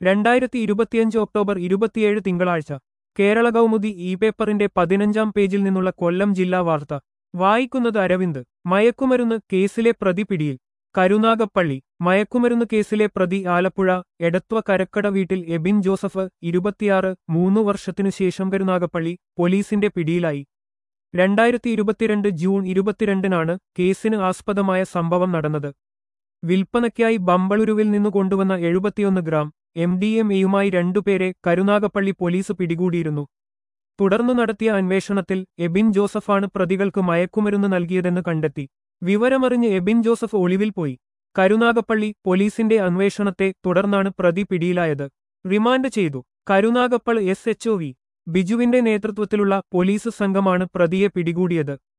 രണ്ടായിരത്തി ഇരുപത്തിയഞ്ച് ഒക്ടോബർ ഇരുപത്തിയേഴ് തിങ്കളാഴ്ച കേരള കൗമുദി ഇ പേപ്പറിന്റെ പതിനഞ്ചാം പേജിൽ നിന്നുള്ള കൊല്ലം ജില്ലാ വാർത്ത വായിക്കുന്നത് അരവിന്ദ് മയക്കുമരുന്ന് കേസിലെ പ്രതി പിടിയിൽ കരുനാഗപ്പള്ളി മയക്കുമരുന്ന് കേസിലെ പ്രതി ആലപ്പുഴ എടത്വ കരക്കട വീട്ടിൽ എബിൻ ജോസഫ് ഇരുപത്തിയാറ് മൂന്നു വർഷത്തിനു ശേഷം കരുനാഗപ്പള്ളി പോലീസിന്റെ പിടിയിലായി രണ്ടായിരത്തി ഇരുപത്തിരണ്ട് ജൂൺ ഇരുപത്തിരണ്ടിനാണ് കേസിന് ആസ്പദമായ സംഭവം നടന്നത് വിൽപ്പനയ്ക്കായി ബമ്പളുരുവിൽ നിന്നു കൊണ്ടുവന്ന എഴുപത്തിയൊന്ന് ഗ്രാം എം ഡി എം എയുമായി രണ്ടുപേരെ കരുനാഗപ്പള്ളി പോലീസ് പിടികൂടിയിരുന്നു തുടർന്നു നടത്തിയ അന്വേഷണത്തിൽ എബിൻ ജോസഫാണ് പ്രതികൾക്ക് മയക്കുമരുന്ന് നൽകിയതെന്ന് കണ്ടെത്തി വിവരമറിഞ്ഞ് എബിൻ ജോസഫ് ഒളിവിൽ പോയി കരുനാഗപ്പള്ളി പോലീസിന്റെ അന്വേഷണത്തെ തുടർന്നാണ് പ്രതി പിടിയിലായത് റിമാൻഡ് ചെയ്തു Karunagappally S H O V ബിജുവിന്റെ നേതൃത്വത്തിലുള്ള പോലീസ് സംഘമാണ് പ്രതിയെ പിടികൂടിയത്